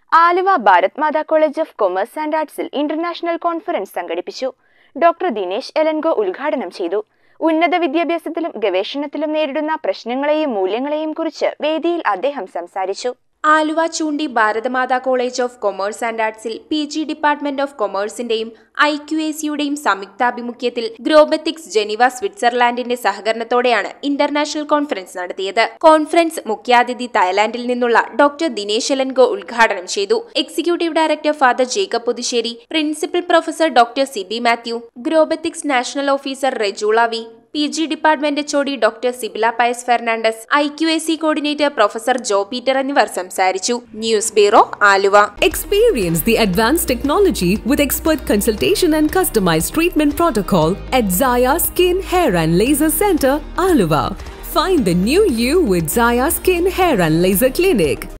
Aluva Bharat Mata college of commerce and ആർട്സിൽ international conference സംഘടിപ്പിച്ചു doctor Dinesh Elango ഉദ്ഘാടനം ചെയ്തു ഉന്നത വിദ്യാഭ്യാസത്തിലും ഗവേഷണത്തിലും നേരിടുന്ന പ്രശ്നങ്ങളെയും മൂല്യങ്ങളെയും കുറിച്ച് വേദിയിൽ അദ്ദേഹം സംസാരിച്ചു Aluva Choondi Bharatamata college of commerce and ആർട്സിൽ പി ജി ഡിപ്പാർട്ട്മെന്റ് ഓഫ് കൊമേഴ്സിന്റെയും ഐ ക്യു എ സിയുടെയും സംയുക്താഭിമുഖ്യത്തിൽ ഗ്രോബത്തിക്സ് ജനീവ സ്വിറ്റ്സർലാൻഡിന്റെ സഹകരണത്തോടെയാണ് ഇന്റർനാഷണൽ കോൺഫറൻസ് നടത്തിയത് കോൺഫറൻസ് മുഖ്യാതിഥി തായ്ലാന്റിൽ നിന്നുള്ള ഡോക്ടർ ദിനേശ് എലൻഗോ ഉദ്ഘാടനം ചെയ്തു executive director father Jacob Puthussery principal professor doctor Sibi Mathew Globethics national officer Rejula V P G department HOD doctor Sibila Pius Fernandez I Q A C coordinator professor Jo Peter എന്നിവർ സംസാരിച്ചു news bureau Aluva Experience the advanced technology with expert consultation and customized treatment protocol at Zaya Skin, Hair and Laser Center, Aluva. Find the new you with Zaya Skin, Hair and Laser Clinic.